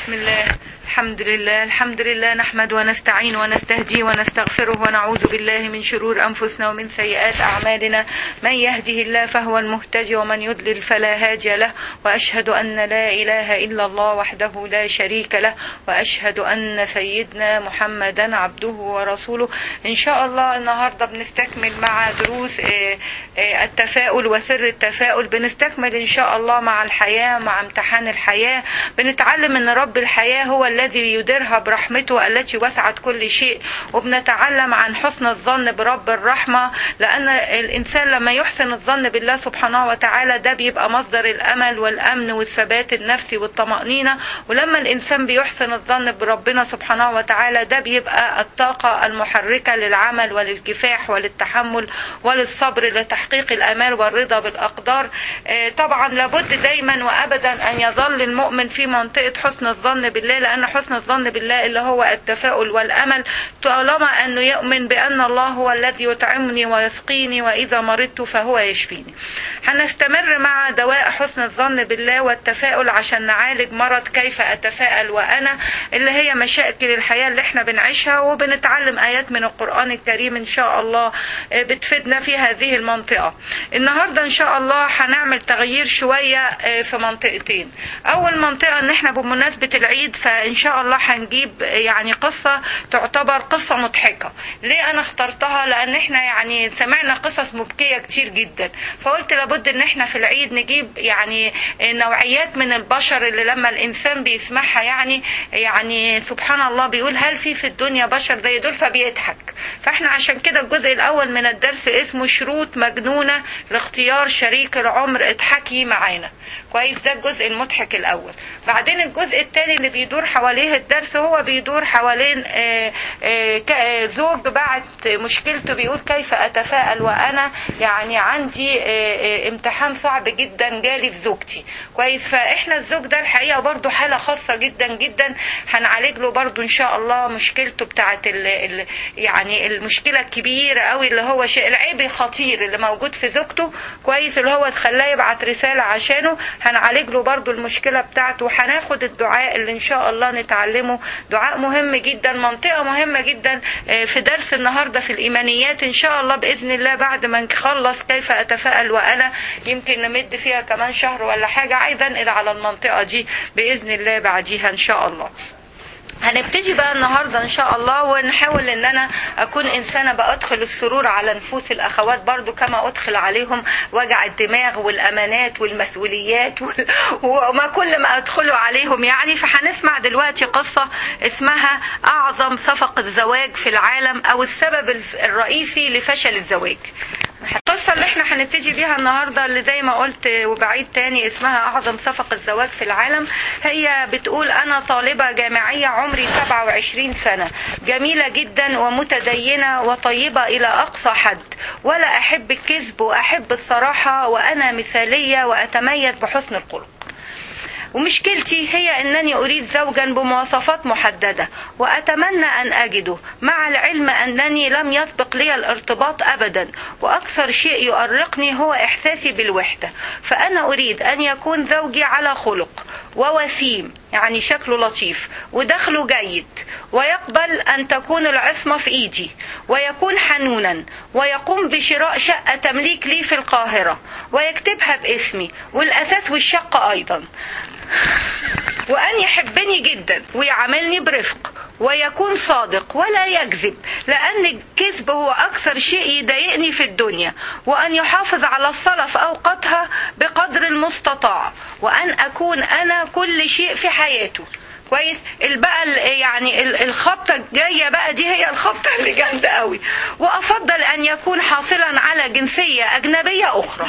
بسم الله الحمد لله الحمد لله نحمد ونستعين ونستهدي ونستغفره ونعوذ بالله من شرور أنفسنا ومن سيئات أعمالنا من يهده الله فهو المهتدي ومن يضلل فلا هادي له وأشهد أن لا إله إلا الله وحده لا شريك له وأشهد أن سيدنا محمدا عبده ورسوله إن شاء الله النهاردة بنستكمل مع دروس آه، آه، التفاؤل وسر التفاؤل بنستكمل إن شاء الله مع الحياة مع امتحان الحياة بنتعلم أن رب الحياة هو الذي يديرها برحمته التي وسعت كل شيء وبنتعلم عن حسن الظن برب الرحمة لأن الإنسان لما يحسن الظن بالله سبحانه وتعالى ده بيبقى مصدر الأمل والأمن والثبات النفسي والطمأنينة ولما الإنسان بيحسن الظن بربنا سبحانه وتعالى ده بيبقى الطاقة المحركة للعمل وللكفاح وللتحمل وللصبر لتحقيق الأمال والرضا بالأقدار آه، طبعا لابد دايما وأبدا أن يظل المؤمن في منطقة حسن الظن بالله لأن حسن الظن بالله اللي هو التفاؤل والأمل طالما أنه يؤمن بأن الله هو الذي يطعمني ويسقيني وإذا مرضت فهو يشفيني هنستمر مع دواء حسن الظن بالله والتفاؤل عشان نعالج مرض كيف أتفائل وأنا اللي هي مشاكل الحياة اللي احنا بنعيشها وبنتعلم آيات من القرآن الكريم إن شاء الله آه، بتفيدنا في هذه المنطقة النهاردة إن شاء الله هنعمل تغيير شوية آه، في منطقتين أول منطقة إن احنا بمناسبة العيد فإن شاء الله هنجيب يعني قصة تعتبر قصة مضحكة ليه أنا اخترتها لأن احنا يعني سمعنا قصص مبكية كتير جدا فقلت لابد إن احنا في العيد نجيب يعني نوعيات من البشر اللي لما الإنسان بيسمعها يعني يعني سبحان الله بيقول هل في في الدنيا بشر زي دول فبيضحك فاحنا عشان كده الجزء الأول من الدرس اسمه شروط مجنونة لاختيار شريك العمر اضحكي معانا كويس ده الجزء المضحك الأول بعدين الجزء الثاني اللي بيدور حواليه الدرس هو بيدور حوالين آه، آه، ك- آه، زوج بعت مشكلته بيقول كيف أتفائل وأنا يعني عندي آه، آه، امتحان صعب جدا جالي في زوجتي كويس فإحنا الزوج ده الحقيقة برضو حالة خاصة جدا جدا هنعالج له برضو إن شاء الله مشكلته بتاعت ال ال يعني المشكلة الكبيرة قوي اللي هو شيء العيب الخطير اللي موجود في زوجته كويس اللي هو تخلاه يبعت رسالة عشانه هنعالج له برضو المشكلة بتاعته وهناخد الدعاء اللي إن شاء الله نتعلمه دعاء مهم جدا منطقة مهمة جدا آه، في درس النهاردة في الإيمانيات إن شاء الله بإذن الله بعد ما نخلص كيف أتفائل وأنا يمكن نمد فيها كمان شهر ولا حاجة عايزة أنقل على المنطقة دي بإذن الله بعديها إن شاء الله هنبتدي بقى النهارده ان شاء الله ونحاول ان انا اكون انسانه بادخل السرور على نفوس الاخوات برضو كما ادخل عليهم وجع الدماغ والامانات والمسؤوليات وال- وما كل ما ادخله عليهم يعني فهنسمع دلوقتي قصه اسمها اعظم صفقه زواج في العالم او السبب الف- الرئيسي لفشل الزواج القصة اللي احنا هنبتدي بيها النهاردة اللي زي ما قلت وبعيد تاني اسمها أعظم صفقة زواج في العالم هي بتقول أنا طالبة جامعية عمري 27 سنة جميلة جدا ومتدينة وطيبة إلى أقصى حد ولا أحب الكذب وأحب الصراحة وأنا مثالية وأتميز بحسن الخلق ومشكلتي هي أنني أريد زوجا بمواصفات محددة وأتمنى أن أجده مع العلم أنني لم يسبق لي الارتباط أبدا وأكثر شيء يؤرقني هو إحساسي بالوحدة فأنا أريد أن يكون زوجي على خلق ووسيم يعني شكله لطيف ودخله جيد ويقبل أن تكون العصمة في إيدي ويكون حنونا ويقوم بشراء شقة تمليك لي في القاهرة ويكتبها باسمي والأساس والشقة أيضا وأن يحبني جدا ويعاملني برفق ويكون صادق ولا يكذب لأن الكذب هو أكثر شيء يضايقني في الدنيا وأن يحافظ على الصلاة في أوقاتها بقدر المستطاع وأن أكون أنا كل شيء في حياته كويس بقى يعني ال- الخبطه الجايه بقى دي هي الخبطه اللي جامده قوي وافضل ان يكون حاصلا على جنسيه اجنبيه اخرى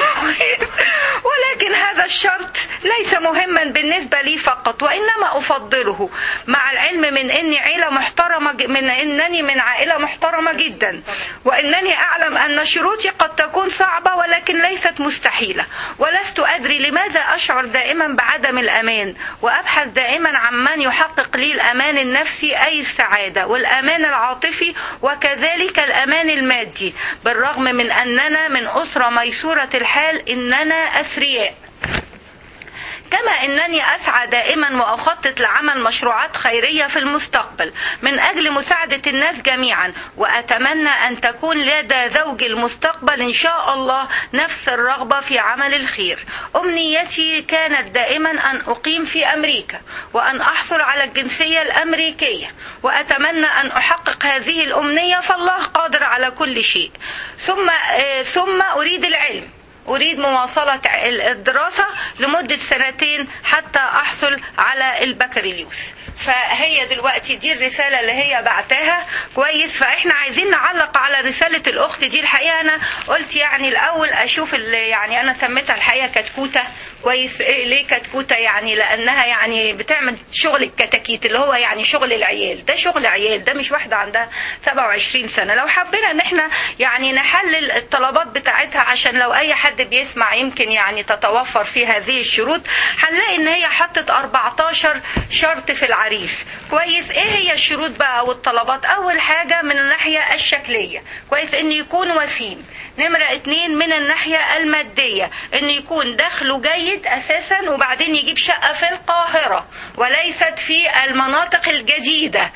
ولكن هذا الشرط ليس مهما بالنسبه لي فقط وانما افضله مع العلم من اني عيله محترمه ج- من انني من عائله محترمه جدا وانني اعلم ان شروطي قد تكون صعبه ولكن ليست مستحيله ولست ادري لماذا اشعر دائما بعدم الامان وابحث دائما عن من يحقق لي الامان النفسي اي السعاده والامان العاطفي وكذلك الامان المادي بالرغم من اننا من اسره ميسوره الحال اننا اثرياء كما انني اسعى دائما واخطط لعمل مشروعات خيريه في المستقبل من اجل مساعده الناس جميعا واتمنى ان تكون لدى زوجي المستقبل ان شاء الله نفس الرغبه في عمل الخير امنيتي كانت دائما ان اقيم في امريكا وان احصل على الجنسيه الامريكيه واتمنى ان احقق هذه الامنيه فالله قادر على كل شيء ثم آه، ثم اريد العلم أريد مواصلة الدراسة لمدة سنتين حتى أحصل على البكالوريوس فهي دلوقتي دي الرسالة اللي هي بعتها كويس فإحنا عايزين نعلق على رسالة الأخت دي الحقيقة أنا قلت يعني الأول أشوف اللي يعني أنا سميتها الحقيقة كتكوتة كويس إيه ليه كتكوتة يعني لأنها يعني بتعمل شغل الكتاكيت اللي هو يعني شغل العيال ده شغل عيال ده مش واحدة عندها 27 سنة لو حبينا إن إحنا يعني نحلل الطلبات بتاعتها عشان لو أي حد بيسمع يمكن يعني تتوفر في هذه الشروط هنلاقي إن هي حطت 14 شرط في العريس كويس إيه هي الشروط بقى والطلبات أول حاجة من الناحية الشكلية كويس إن يكون وسيم نمرة اتنين من الناحية المادية إن يكون دخله جيد أساسا وبعدين يجيب شقة في القاهرة وليست في المناطق الجديدة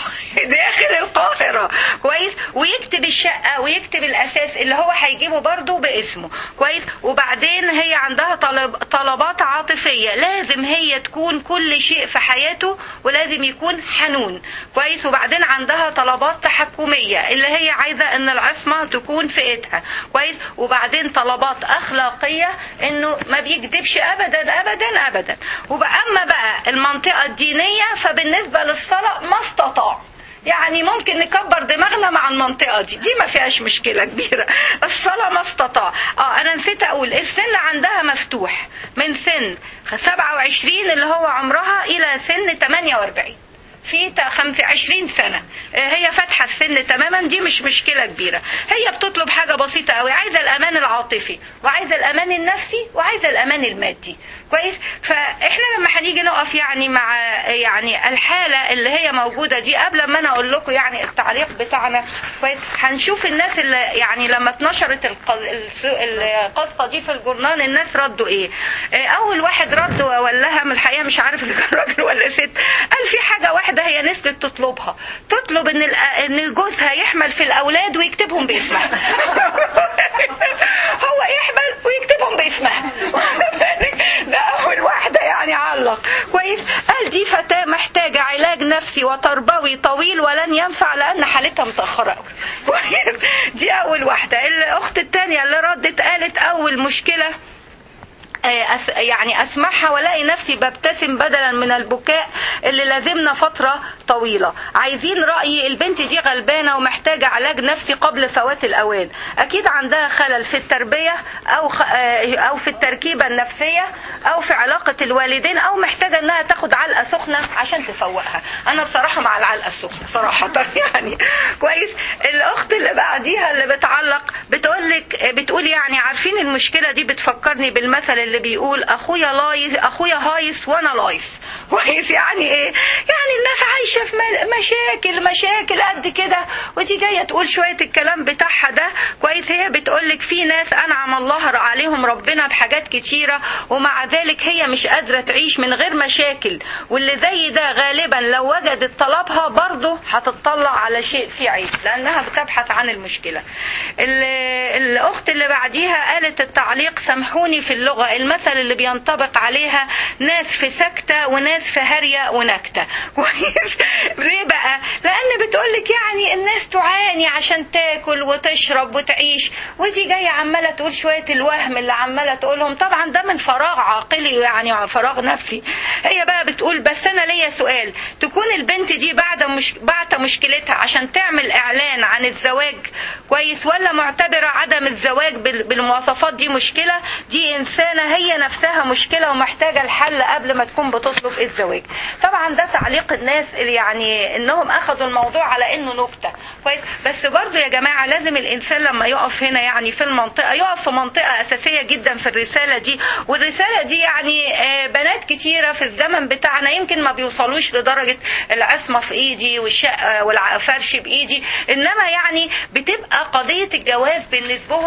داخل القاهرة كويس ويكتب الشقة ويكتب الأساس اللي هو هيجيبه برضه باسمه كويس وبعدين هي عندها طلب طلبات عاطفية لازم هي تكون كل شيء في حياته ولازم يكون حنون كويس وبعدين عندها طلبات تحكمية اللي هي عايزة ان العصمة تكون في ايدها كويس وبعدين طلبات اخلاقية انه ما بيكذبش ابدا ابدا ابدا واما بقى المنطقة الدينية فبالنسبة للصلاة ما استطاع يعني ممكن نكبر دماغنا مع المنطقة دي دي ما فيهاش مشكلة كبيرة الصلاة ما استطاع اه انا نسيت اقول السن عندها مفتوح من سن 27 اللي هو عمرها الى سن 48 في 25 سنة هي فاتحة السن تماما دي مش مشكلة كبيرة هي بتطلب حاجة بسيطة قوي عايزة الأمان العاطفي وعايزة الأمان النفسي وعايزة الأمان المادي كويس فاحنا لما هنيجي نقف يعني مع يعني الحاله اللي هي موجوده دي قبل ما انا اقول لكم يعني التعليق بتاعنا كويس هنشوف الناس اللي يعني لما اتنشرت القصه دي في الجورنال الناس ردوا ايه اول واحد رد ولاها من الحقيقه مش عارف اذا كان راجل ولا ست قال في حاجه واحده هي نزلت تطلبها تطلب ان ان جوزها يحمل في الاولاد ويكتبهم باسمها هو يحمل ويكتبهم باسمها ده اول واحده يعني علق كويس قال دي فتاه محتاجه علاج نفسي وتربوي طويل ولن ينفع لان حالتها متاخره قوي دي اول واحده الاخت الثانيه اللي ردت قالت اول مشكله أس يعني اسمعها والاقي نفسي ببتسم بدلا من البكاء اللي لازمنا فتره طويله عايزين رايي البنت دي غلبانه ومحتاجه علاج نفسي قبل فوات الاوان اكيد عندها خلل في التربيه او خ... او في التركيبه النفسيه او في علاقه الوالدين او محتاجه انها تاخد علقه سخنه عشان تفوقها انا بصراحه مع العلقه السخنه صراحه يعني كويس الاخت اللي بعديها اللي بتعلق بتقول لك بتقول يعني عارفين المشكله دي بتفكرني بالمثل اللي بيقول اخويا لايس اخويا هايس وانا لايس كويس يعني ايه يعني الناس عايشه في مشاكل مشاكل قد كده ودي جايه تقول شويه الكلام بتاعها ده كويس هي بتقول لك في ناس انعم الله عليهم ربنا بحاجات كتيره ومع ذلك هي مش قادره تعيش من غير مشاكل واللي زي ده غالبا لو وجدت طلبها برضه هتطلع على شيء فيه عيب لانها بتبحث عن المشكله الاخت اللي بعديها قالت التعليق سامحوني في اللغه المثل اللي بينطبق عليها ناس في سكتة وناس في هرية ونكتة كويس ليه بقى لان بتقولك يعني الناس تعاني عشان تاكل وتشرب وتعيش ودي جاية عمالة تقول شوية الوهم اللي عمالة تقولهم طبعا ده من فراغ عاقلي يعني فراغ نفسي هي بقى بتقول بس انا ليا سؤال تكون البنت دي بعد مش بعد مشكلتها عشان تعمل اعلان عن الزواج كويس ولا معتبرة عدم الزواج بالمواصفات دي مشكلة دي انسانة هي نفسها مشكله ومحتاجه الحل قبل ما تكون بتطلب الزواج طبعا ده تعليق الناس اللي يعني انهم اخذوا الموضوع على انه نكته كويس بس برضه يا جماعه لازم الانسان لما يقف هنا يعني في المنطقه يقف في منطقه اساسيه جدا في الرساله دي والرساله دي يعني بنات كتيره في الزمن بتاعنا يمكن ما بيوصلوش لدرجه العصمه في ايدي والشقه والفرش بايدي انما يعني بتبقى قضيه الجواز بالنسبه بالنسبه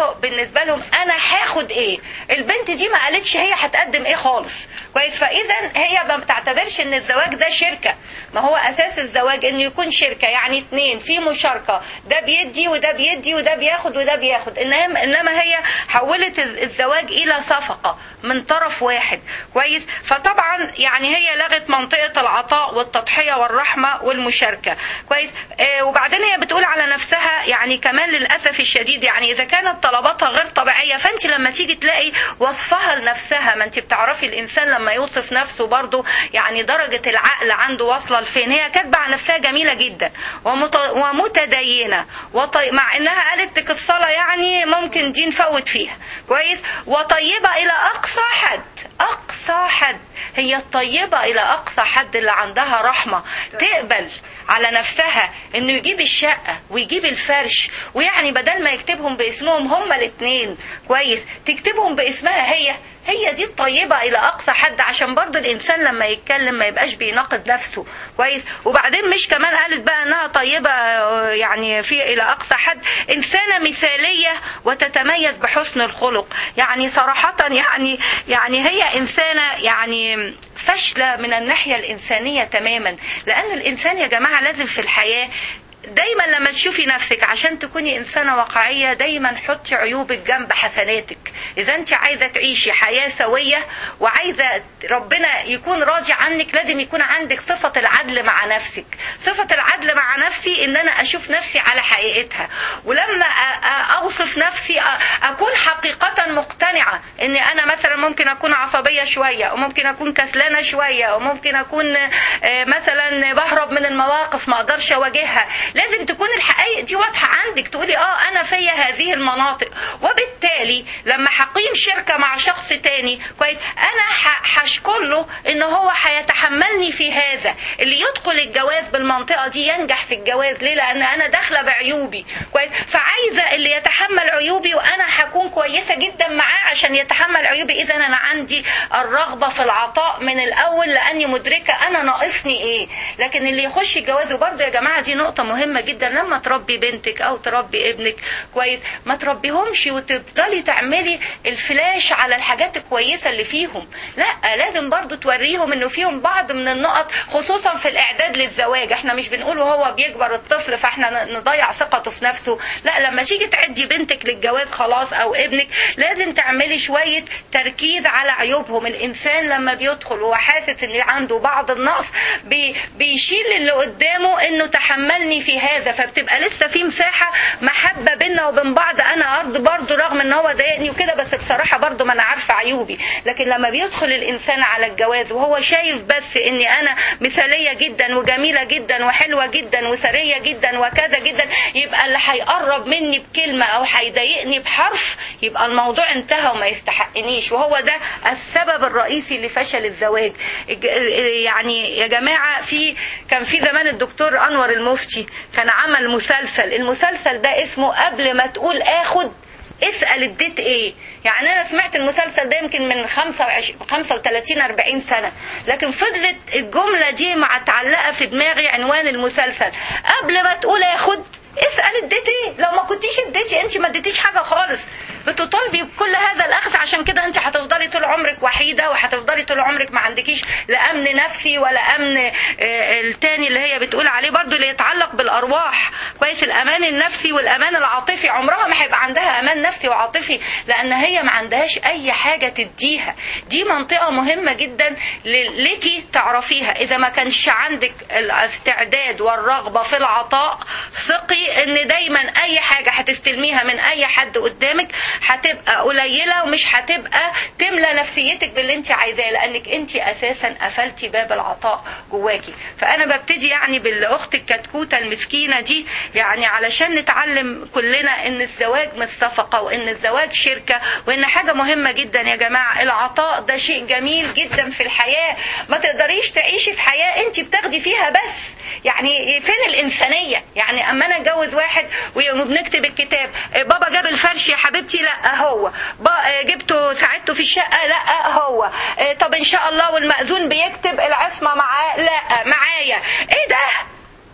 بالنسبه لهم انا هاخد ايه البنت دي ما قالتش هي هتقدم ايه خالص كويس فاذا هي ما بتعتبرش ان الزواج ده شركه ما هو اساس الزواج انه يكون شركه يعني اتنين في مشاركه ده بيدي وده بيدي وده بياخد وده بياخد انما انما هي حولت الزواج الى صفقه من طرف واحد كويس فطبعا يعني هي لغت منطقه العطاء والتضحيه والرحمه والمشاركه كويس آه وبعدين هي بتقول على نفسها يعني كمان للاسف الشديد يعني اذا كانت طلباتها غير طبيعيه فانت لما تيجي تلاقي وصفها لنفسها ما انت بتعرفي الانسان لما يوصف نفسه برضه يعني درجه العقل عنده واصله لفين هي كاتبه عن نفسها جميله جدا ومت... ومتدينه وطي... مع انها قالت لك الصلاه يعني ممكن دي نفوت فيها كويس وطيبه الى اقصى حد اقصى حد هي الطيبه الى اقصى حد اللي عندها رحمه تقبل على نفسها انه يجيب الشقه ويجيب الفرش ويعني بدل ما يكتبهم باسمهم هما الاثنين كويس تكتبهم باسمها هي هي دي الطيبة إلى أقصى حد عشان برضو الإنسان لما يتكلم ما يبقاش بيناقض نفسه كويس وبعدين مش كمان قالت بقى إنها طيبة يعني في إلى أقصى حد إنسانة مثالية وتتميز بحسن الخلق يعني صراحة يعني يعني هي إنسانة يعني فاشلة من الناحية الإنسانية تماما لأن الإنسان يا جماعة لازم في الحياة دايما لما تشوفي نفسك عشان تكوني انسانه واقعيه دايما حطي عيوبك جنب حسناتك اذا انت عايزه تعيشي حياه سويه وعايزه ربنا يكون راضي عنك لازم يكون عندك صفه العدل مع نفسك صفه العدل مع نفسي ان انا اشوف نفسي على حقيقتها ولما اوصف نفسي اكون حقيقه مقتنعه ان انا مثلا ممكن اكون عصبيه شويه وممكن اكون كسلانه شويه وممكن اكون مثلا بهرب من المواقف ما اقدرش اواجهها لازم تكون الحقائق دي واضحه عندك تقولي اه انا فيا هذه المناطق وبالتالي لما هقيم شركه مع شخص تاني كويس انا هشكر له ان هو هيتحملني في هذا اللي يدخل الجواز بالمنطقه دي ينجح في الجواز ليه لان انا داخله بعيوبي كويس فعايزه اللي يتحمل عيوبي وانا هكون كويسه جدا معاه عشان يتحمل عيوبي اذا انا عندي الرغبه في العطاء من الاول لاني مدركه انا ناقصني ايه لكن اللي يخش الجواز وبرده يا جماعه دي نقطه مهمه جدا لما تربي بنتك او تربي ابنك كويس ما تربيهمش وتفضلي تعملي الفلاش على الحاجات الكويسه اللي فيهم لا لازم برضو توريهم انه فيهم بعض من النقط خصوصا في الاعداد للزواج احنا مش بنقول وهو بيكبر الطفل فاحنا نضيع ثقته في نفسه لا لما تيجي تعدي بنتك للجواز خلاص او ابنك لازم تعملي شويه تركيز على عيوبهم الانسان لما بيدخل وهو حاسس ان عنده بعض النقص بي بيشيل اللي قدامه انه تحملني في هذا فبتبقى لسه في مساحه محبه بينا وبين بعض انا ارض برضه رغم ان هو ضايقني وكده بس بصراحه برضه ما انا عارفه عيوبي لكن لما بيدخل الانسان على الجواز وهو شايف بس اني انا مثاليه جدا وجميله جدا وحلوه جدا وسريه جدا وكذا جدا يبقى اللي هيقرب مني بكلمه او هيضايقني بحرف يبقى الموضوع انتهى وما يستحقنيش وهو ده السبب الرئيسي لفشل الزواج يعني يا جماعه في كان في زمان الدكتور انور المفتي كان عمل مسلسل المسلسل ده اسمه قبل ما تقول اخد اسأل اديت ايه يعني انا سمعت المسلسل ده يمكن من 35 40 سنة لكن فضلت الجملة دي معتعلقة في دماغي عنوان المسلسل قبل ما تقول اخد اسأل اديت ايه لو ما كنتيش اديتي انت ما اديتيش حاجة خالص بتطالبي بكل هذا الاخذ عشان كده انت هتفضلي طول عمرك وحيدة وهتفضلي طول عمرك ما عندكيش لا امن نفسي ولا امن التاني اللي هي بتقول عليه برضو اللي يتعلق بالارواح كويس الامان النفسي والامان العاطفي عمرها ما هيبقى عندها امان نفسي وعاطفي لان هي ما عندهاش اي حاجة تديها دي منطقة مهمة جدا ليكي تعرفيها اذا ما كانش عندك الاستعداد والرغبة في العطاء ثقي ان دايما اي حاجة هتستلميها من اي حد قدامك هتبقى قليلة ومش هتبقى تملى نفسيتك باللي انت عايزاه لانك انت اساسا قفلتي باب العطاء جواكي فانا ببتدي يعني بالاخت الكتكوتة المسكينة دي يعني علشان نتعلم كلنا ان الزواج مش صفقة وان الزواج شركة وان حاجة مهمة جدا يا جماعة العطاء ده شيء جميل جدا في الحياة ما تقدريش تعيشي في حياة انت بتاخدي فيها بس يعني فين الانسانية يعني اما انا اتجوز واحد وبنكتب الكتاب بابا جاب الفرش يا حبيبتي لا هو جبته ساعدته في الشقة لا هو طب ان شاء الله والمأذون بيكتب العصمة معاه لا معايا ايه ده ايه ده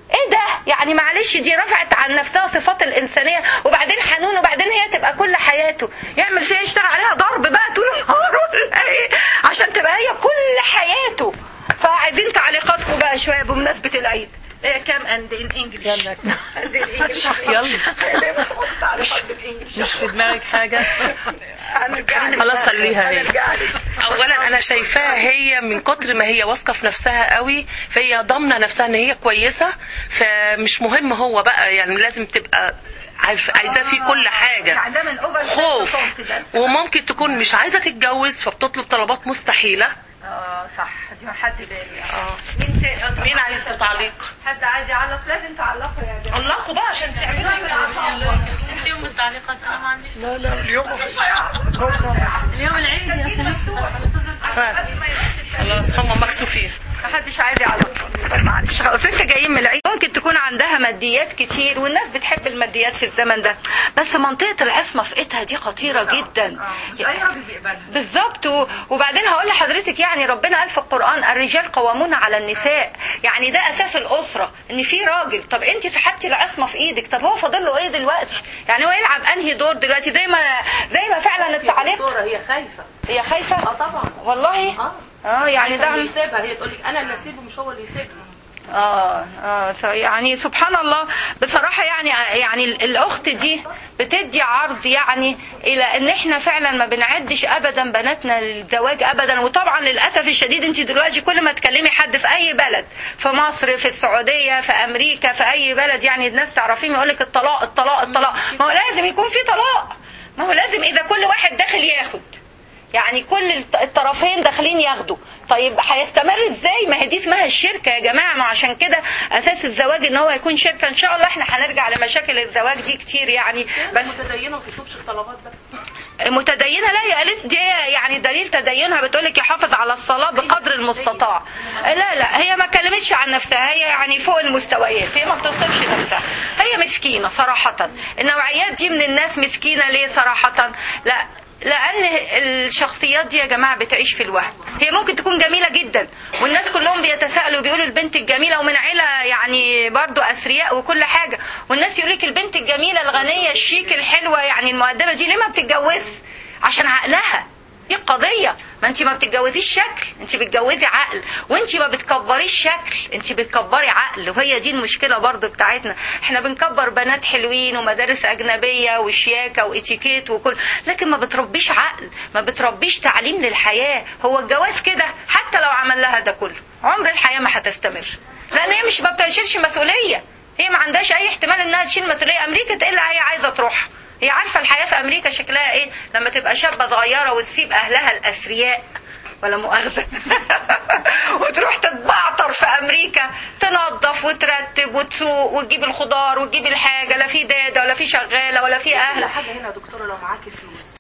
يعني معلش دي رفعت عن نفسها صفات الانسانيه وبعدين حنون وبعدين هي تبقى كل حياته يعمل فيها يشتغل عليها ضرب بقى طول النهار ولا ايه عشان تبقى هي كل حياته فعايزين تعليقاتكم بقى شويه بمناسبه العيد ايه كام اند ان انجلش يلا. بالانجلش يلا. تعليقات بالانجلش مش في دماغك حاجة هنرجع لك خلاص بقى. خليها هي. هنرجع لك. اولا انا شايفاها هي من كتر ما هي واثقه في نفسها قوي فهي ضامنه نفسها ان هي كويسه فمش مهم هو بقى يعني لازم تبقى عارف عايزاه في كل حاجه يعني ده من اوفر خوف وممكن تكون مش عايزه تتجوز فبتطلب طلبات مستحيله اه صح دي حد بالي اه مين تاني؟ آه، مين عايز تعليق حد عايز يعلق لازم تعلقوا يا جماعه علقوا بقى عشان تعملوا اليوم التعليقات انا ما عنديش لا لا اليوم اليوم العيد يا خلاص هم مكسوفين محدش عايز يعلق طيب معلش خلاص لسه جايين من العيد ممكن تكون عندها ماديات كتير والناس بتحب الماديات في الزمن ده بس منطقه العصمه في ايدها دي خطيره جدا اي راجل بيقبلها بالظبط و- وبعدين هقول لحضرتك يعني ربنا قال في القرآن الرجال قوامون على النساء يعني ده أساس الأسرة إن في راجل طب أنت سحبتي العصمة في إيدك طب هو فاضل له إيه دلوقتي يعني هو يلعب أنهي دور دلوقتي زي ما زي ما فعلا التعليق دكتوره هي خايفه هي خايفة اه طبعا والله اه اه يعني ده ده يسيبها هي تقول لك انا اللي اسيبه مش هو اللي يسيبها اه اه ف- يعني سبحان الله بصراحة يعني يعني ال- الأخت دي بتدي عرض يعني إلى إن إحنا فعلا ما بنعدش أبدا بناتنا للزواج أبدا وطبعا للأسف الشديد أنت دلوقتي كل ما تكلمي حد في أي بلد في مصر في السعودية في أمريكا في أي بلد يعني الناس تعرفين يقول لك الطلاق الطلاق الطلاق ما هو لازم يكون في طلاق ما هو لازم إذا كل واحد داخل ياخد يعني كل الط- الطرفين داخلين ياخدوا طيب هيستمر ازاي ما هي دي اسمها الشركه يا جماعه ما عشان كده اساس الزواج ان هو يكون شركه ان شاء الله احنا هنرجع لمشاكل الزواج دي كتير يعني بس متدينه وما تشوفش الطلبات ده متدينه لا يا قالت دي يعني دليل تدينها بتقولك يحافظ على الصلاه بقدر المستطاع لا لا هي ما كلمتش عن نفسها هي يعني فوق المستويات هي ما بتوصفش نفسها هي مسكينه صراحه النوعيات دي من الناس مسكينه ليه صراحه لا لان الشخصيات دي يا جماعه بتعيش في الوهم هي ممكن تكون جميله جدا والناس كلهم بيتساءلوا بيقولوا البنت الجميله ومن عيله يعني برضو اثرياء وكل حاجه والناس يقول لك البنت الجميله الغنيه الشيك الحلوه يعني المؤدبه دي ليه ما بتتجوز عشان عقلها دي قضية ما انت ما بتتجوزيش شكل انت بتجوزي عقل وانت ما بتكبريش شكل انت بتكبري عقل وهي دي المشكلة برضو بتاعتنا احنا بنكبر بنات حلوين ومدارس اجنبية وشياكة واتيكيت وكل لكن ما بتربيش عقل ما بتربيش تعليم للحياة هو الجواز كده حتى لو عمل لها ده كله عمر الحياة ما هتستمر لان هي مش ما بتشيلش مسؤولية هي ما عندهاش اي احتمال انها تشيل مسؤولية امريكا تقل هي عايزة تروح هي عارفة الحياة في أمريكا شكلها إيه لما تبقى شابة صغيرة وتسيب أهلها الأثرياء ولا مؤاخذة وتروح تتبعتر في أمريكا تنظف وترتب وتسوق وتجيب الخضار وتجيب الحاجة لا في دادة ولا في شغالة ولا في أهل لا حاجه هنا يا دكتوره لو معاكي فلوس